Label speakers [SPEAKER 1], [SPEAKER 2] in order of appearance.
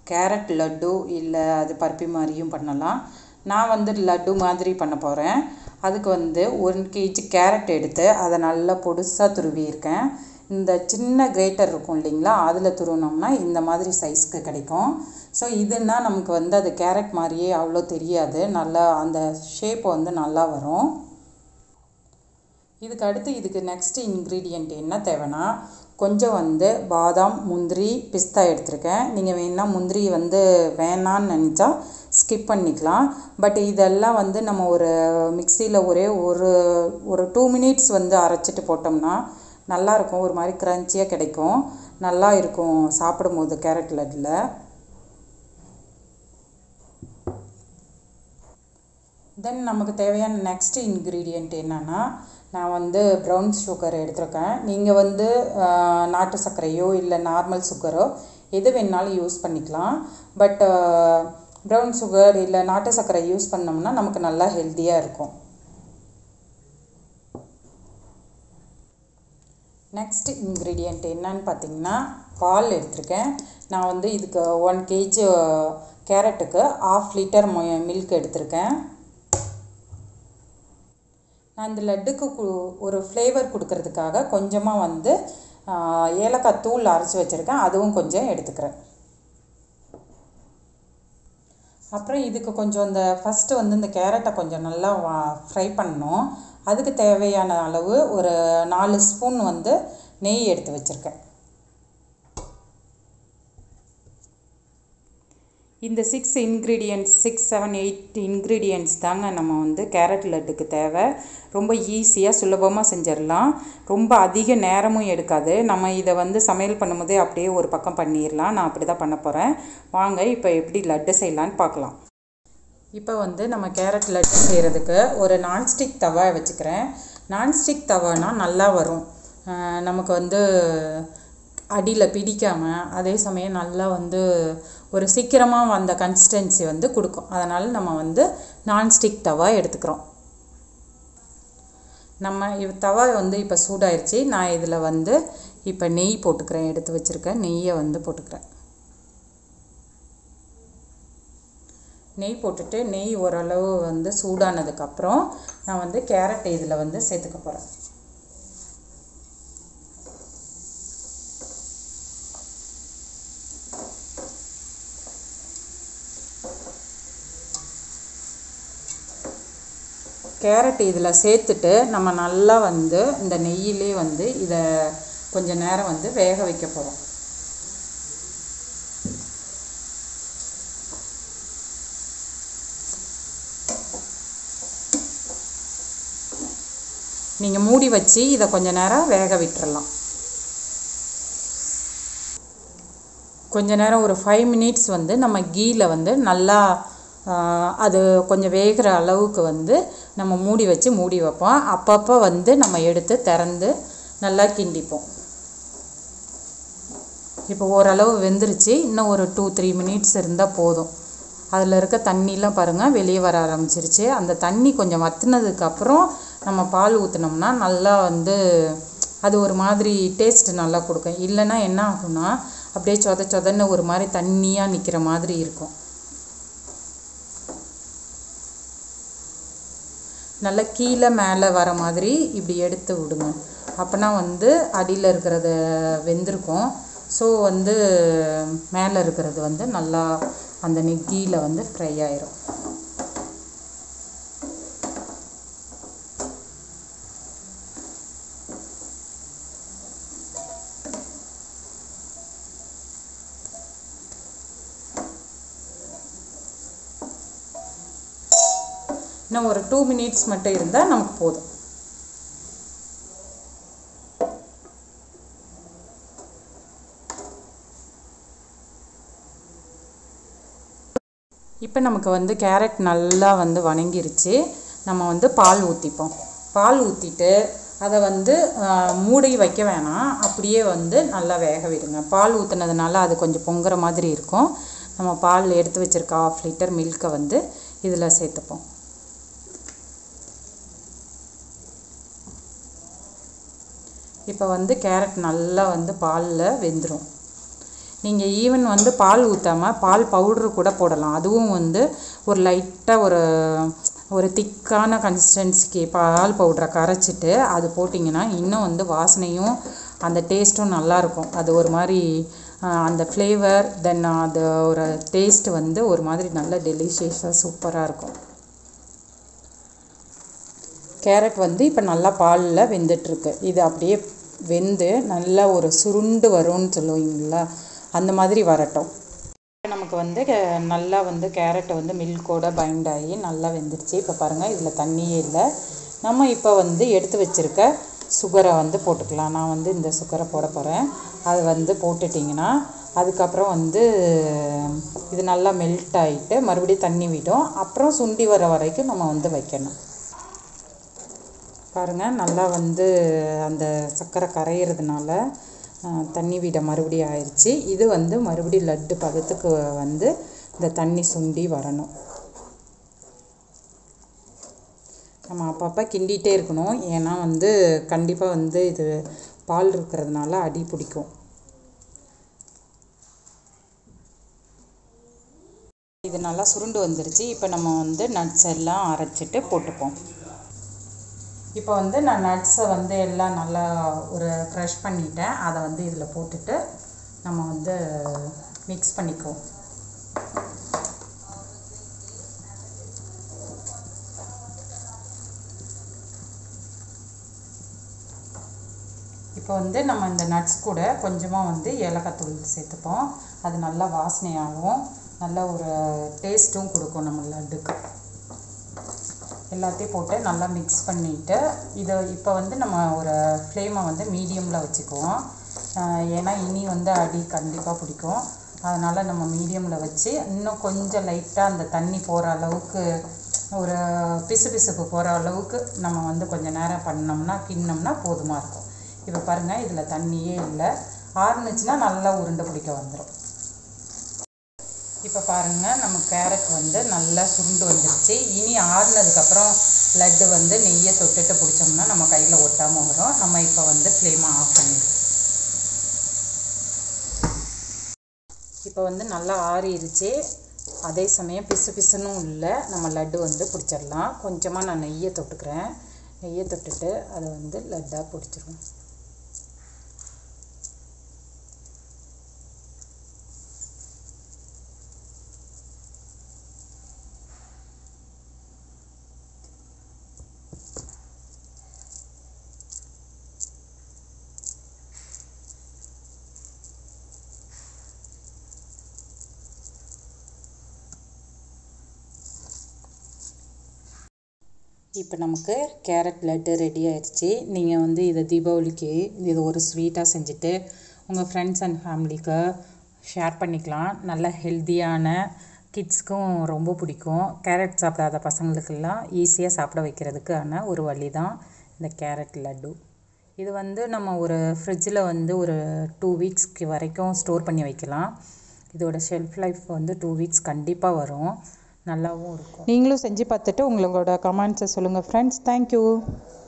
[SPEAKER 1] carrot laddu இல்லை அது பருப்பி மாதிரியும் பண்ணலாம் நான் வந்து லட்டு மாதிரி பண்ண போகிறேன் அதுக்கு வந்து ஒன் கேஜி கேரட் எடுத்து அதை நல்லா பொடுசாக துருவியிருக்கேன் இந்த சின்ன கிரேட்டர் இருக்கும் இல்லைங்களா அதில் துருவினோம்னா இந்த மாதிரி சைஸ்க்கு கிடைக்கும் ஸோ இதுன்னா நமக்கு வந்து அது கேரட் மாதிரியே அவ்வளோ தெரியாது நல்லா அந்த ஷேப் வந்து நல்லா வரும் இதுக்கு அடுத்து இதுக்கு நெக்ஸ்ட் இன்க்ரீடியண்ட் என்ன தேவைன்னா கொஞ்சம் வந்து பாதாம் முந்திரி பிஸ்தா எடுத்திருக்கேன் நீங்கள் வேணா முந்திரி வந்து வேணான்னு நினச்சா ஸ்கிப் பண்ணிக்கலாம் பட் இதெல்லாம் வந்து நம்ம ஒரு மிக்சியில் ஒரே ஒரு ஒரு டூ மினிட்ஸ் வந்து அரைச்சிட்டு போட்டோம்னா நல்லாயிருக்கும் ஒரு மாதிரி க்ரன்ச்சியாக கிடைக்கும் நல்லா இருக்கும் சாப்பிடும்போது கேரட் லட்டில் தென் நமக்கு தேவையான நெக்ஸ்ட் இன்க்ரீடியண்ட் என்னென்னா நான் வந்து ப்ரௌன் சுகர் எடுத்திருக்கேன் நீங்கள் வந்து நாட்டு சர்க்கரையோ இல்லை நார்மல் சுகரோ எது வேணாலும் யூஸ் பண்ணிக்கலாம் பட் ப்ரௌன் சுகர் இல்லை நாட்டு சர்க்கரை யூஸ் பண்ணோம்னா நமக்கு நல்லா ஹெல்த்தியாக இருக்கும் நெக்ஸ்ட் இன்க்ரீடியண்ட் என்னன்னு பார்த்தீங்கன்னா பால் எடுத்திருக்கேன் நான் வந்து இதுக்கு ஒன் கேஜி கேரட்டுக்கு ஆஃப் லிட்டர் மில்க் எடுத்திருக்கேன் நான் இந்த லட்டுக்கு கு ஒரு ஃப்ளேவர் கொடுக்கறதுக்காக கொஞ்சமாக வந்து ஏலக்காய் தூள் அரைச்சி வச்சுருக்கேன் அதுவும் கொஞ்சம் எடுத்துக்கிறேன் அப்புறம் இதுக்கு கொஞ்சம் இந்த ஃபஸ்ட்டு வந்து இந்த கேரட்டை கொஞ்சம் நல்லா ஃப்ரை பண்ணணும் அதுக்கு தேவையான அளவு ஒரு நாலு ஸ்பூன் வந்து நெய் எடுத்து வச்சுருக்கேன் இந்த six ingredients six seven eight ingredients தாங்க நம்ம வந்து கேரட் லட்டுக்கு தேவை ரொம்ப ஈஸியாக சுலபமாக செஞ்சிடலாம் ரொம்ப அதிக நேரமும் எடுக்காது நம்ம இதை வந்து சமையல் பண்ணும்போதே அப்படியே ஒரு பக்கம் பண்ணிடலாம் நான் அப்படி தான் பண்ண போகிறேன் வாங்க இப்போ எப்படி லட்டு செய்யலான்னு பார்க்கலாம் இப்போ வந்து நம்ம கேரட் லட்டு செய்கிறதுக்கு ஒரு நான்ஸ்டிக் தவா வச்சுக்கிறேன் நான்ஸ்டிக் தவானா நல்லா வரும் நமக்கு வந்து அடியில் பிடிக்காமல் அதே சமயம் நல்லா வந்து ஒரு சீக்கிரமாக வந்த கன்சிஸ்டன்சி வந்து கொடுக்கும் அதனால் நம்ம வந்து நான்ஸ்டிக் தவா எடுத்துக்கிறோம் நம்ம இவ் தவா வந்து இப்போ சூடாயிருச்சு நான் இதில் வந்து இப்போ நெய் போட்டுக்கிறேன் எடுத்து வச்சுருக்கேன் நெய்யை வந்து போட்டுக்கிறேன் நெய் போட்டுட்டு நெய் ஓரளவு வந்து சூடானதுக்கப்புறம் நான் வந்து கேரட் இதில் வந்து சேர்த்துக்க போகிறேன் கேரட் இதில் சேர்த்துட்டு நம்ம நல்லா வந்து இந்த நெய்யிலே வந்து இதை கொஞ்சம் நேரம் வந்து வேக வைக்க போகிறோம் நீங்கள் மூடி வச்சு இதை கொஞ்ச நேரம் வேக விட்டுறலாம் கொஞ்ச நேரம் ஒரு ஃபைவ் மினிட்ஸ் வந்து நம்ம கீயில் வந்து நல்லா அது கொஞ்சம் வேகிற அளவுக்கு வந்து நம்ம மூடி வச்சு மூடி வைப்போம் அப்பப்போ வந்து நம்ம எடுத்து திறந்து நல்லா கிண்டிப்போம் இப்போ ஓரளவு வெந்துருச்சு இன்னும் ஒரு டூ த்ரீ மினிட்ஸ் இருந்தால் போதும் அதில் இருக்க தண்ணிலாம் பாருங்கள் வெளியே வர ஆரம்பிச்சிருச்சு அந்த தண்ணி கொஞ்சம் வற்றுனதுக்கப்புறம் நம்ம பால் ஊற்றினோம்னா நல்லா வந்து அது ஒரு மாதிரி டேஸ்ட் நல்லா கொடுக்கும் இல்லைன்னா என்ன ஆகும்னா அப்படியே சொத சொதன்னு ஒரு மாதிரி தண்ணியாக நிற்கிற மாதிரி இருக்கும் நல்லா கீழே மேலே வர மாதிரி இப்படி எடுத்து விடுங்க அப்போனா வந்து அடியில் இருக்கிறது வெந்திருக்கும் ஸோ வந்து மேலே இருக்கிறது வந்து நல்லா அந்த நெக்கியில் வந்து ஃப்ரை ஆயிரும் இன்னும் ஒரு டூ மினிட்ஸ் மட்டும் இருந்தால் நமக்கு போதும் இப்போ நமக்கு வந்து கேரட் நல்லா வந்து வணங்கிருச்சு நம்ம வந்து பால் ஊற்றிப்போம் பால் ஊற்றிட்டு அதை வந்து மூடி வைக்க வேணாம் அப்படியே வந்து நல்லா வேக விடுங்க பால் ஊற்றுனதுனால அது கொஞ்சம் பொங்குற மாதிரி இருக்கும் நம்ம பால் எடுத்து வச்சுருக்க ஆஃப் லிட்டர் மில்கை வந்து இதில் சேர்த்துப்போம் இப்போ வந்து கேரட் நல்லா வந்து பாலில் வெந்துடும் நீங்கள் ஈவன் வந்து பால் ஊற்றாமல் பால் பவுட்ரு கூட போடலாம் அதுவும் வந்து ஒரு லைட்டாக ஒரு ஒரு திக்கான கன்சிஸ்டன்சிக்கு பால் பவுட்ரை கரைச்சிட்டு அது போட்டிங்கன்னா இன்னும் வந்து வாசனையும் அந்த டேஸ்ட்டும் நல்லாயிருக்கும் அது ஒரு மாதிரி ஆஹ், அந்த ஃப்ளேவர் தென் அது ஒரு டேஸ்ட் வந்து ஒரு மாதிரி நல்ல டெலிஷியஸாக சூப்பராக இருக்கும் கேரட் வந்து இப்போ நல்லா பாலில் வெந்துட்டுருக்கு இது அப்படியே வெந்து நல்லா ஒரு சுருண்டு வரும்னு சொல்லுவீங்களா அந்த மாதிரி வரட்டும் நமக்கு வந்து கே- நல்லா வந்து கேரட்டை வந்து மில்கோட பைண்ட் ஆகி நல்லா வெந்துருச்சு இப்போ பாருங்கள் இதில் தண்ணியே இல்லை நம்ம இப்போ வந்து எடுத்து வச்சிருக்க சுகரை வந்து போட்டுக்கலாம் நான் வந்து இந்த சுகரை போட போகிறேன் அது வந்து போட்டுட்டிங்கன்னா அதுக்கப்புறம் வந்து இது நல்லா மெல்ட் ஆகிட்டு மறுபடியும் தண்ணி விடும் அப்புறம் சுண்டி வர வரைக்கும் நம்ம வந்து வைக்கணும் பாருங்கள் நல்லா வந்து அந்த சர்க்கரை கரையிறதுனால அஹ், தண்ணி விட மறுபடியும் ஆயிடுச்சு இது வந்து மறுபடியும் லட்டு பதத்துக்கு வந்து இந்த தண்ணி சுண்டி வரணும் நம்ம அப்பப்போ கிண்டிகிட்டே இருக்கணும் ஏன்னா வந்து கண்டிப்பாக வந்து இது பால் இருக்கிறதுனால அடி பிடிக்கும் இது நல்லா சுருண்டு வந்துருச்சு இப்போ நம்ம வந்து நட்ஸ் எல்லாம் அரைச்சிட்டு போட்டுப்போம் இப்போ வந்து நான் நட்ஸை வந்து எல்லாம் நல்லா ஒரு க்ரஷ் பண்ணிட்டேன் அதை வந்து இதில் போட்டுட்டு நம்ம வந்து மிக்ஸ் பண்ணிக்குவோம் இப்போ வந்து நம்ம இந்த நட்ஸ் கூட கொஞ்சமாக வந்து ஏலக்காய் தூள் சேர்த்துப்போம் அது நல்லா வாசனையாகவும் நல்ல ஒரு டேஸ்ட்டும் கொடுக்கும் நம்ம லட்டுக்கு எல்லாத்தையும் போட்டு நல்லா மிக்ஸ் பண்ணிவிட்டு இதை இப்போ வந்து நம்ம ஒரு ஃப்ளேமை வந்து மீடியமில் வச்சுக்குவோம் ஆஹ் ஏன்னா இனி வந்து அடி கண்டிப்பாக பிடிக்கும் அதனால் நம்ம மீடியமில் வச்சு இன்னும் கொஞ்சம் லைட்டாக அந்த தண்ணி போகிற அளவுக்கு ஒரு பிசுபிசுப்பு போகிற அளவுக்கு நம்ம வந்து கொஞ்சம் நேரம் பண்ணோம்னா கிண்ணோம்னா போதுமாக இருக்கும் இப்போ பாருங்கள் இதில் தண்ணியே இல்லை ஆறுனுச்சுன்னா நல்லா உருண்டை பிடிக்க வந்துடும் இப்போ பாருங்கள் நம்ம கேரட் வந்து நல்லா சுருண்டு வந்துருச்சு இனி ஆறுனதுக்கப்புறம் லட்டு வந்து நெய்யை தொட்டுட்டு பிடிச்சோம்னா நம்ம கையில் ஒட்டாமல் வரும் நம்ம இப்போ வந்து ஃப்ளேமை ஆஃப் பண்ணிடுவோம் இப்போ வந்து நல்லா ஆறிடுச்சு அதே சமயம் பிசு பிசுனும் இல்லை நம்ம லட்டு வந்து பிடிச்சிடலாம் கொஞ்சமாக நான் நெய்யை தொட்டுக்கிறேன் நெய்யை தொட்டுட்டு அதை வந்து லட்டாக பிடிச்சிருவோம் இப்போ நமக்கு கேரட் லட்டு ரெடி ஆயிடுச்சு நீங்கள் வந்து இதை தீபாவளிக்கு இது ஒரு ஸ்வீட்டாக செஞ்சுட்டு உங்கள் ஃப்ரெண்ட்ஸ் அண்ட் ஃபேமிலிக்கு ஷேர் பண்ணிக்கலாம் நல்ல ஹெல்த்தியான கிட்ஸ்க்கும் ரொம்ப பிடிக்கும் கேரட் சாப்பிடாத பசங்களுக்கெல்லாம் ஈஸியாக சாப்பிட வைக்கிறதுக்கான ஒரு வழி தான் இந்த கேரட் லட்டு இது வந்து நம்ம ஒரு ஃப்ரிட்ஜில் வந்து ஒரு டூ வீக்ஸ்க்கு வரைக்கும் ஸ்டோர் பண்ணி வைக்கலாம் இதோட ஷெல்ஃப் லைஃப் வந்து டூ வீக்ஸ் கண்டிப்பாக வரும் நல்லாவும் இருக்கும் நீங்களும் செஞ்சு பார்த்துட்டு உங்களோட கமெண்ட்ஸை சொல்லுங்கள் ஃப்ரெண்ட்ஸ் தேங்க்யூ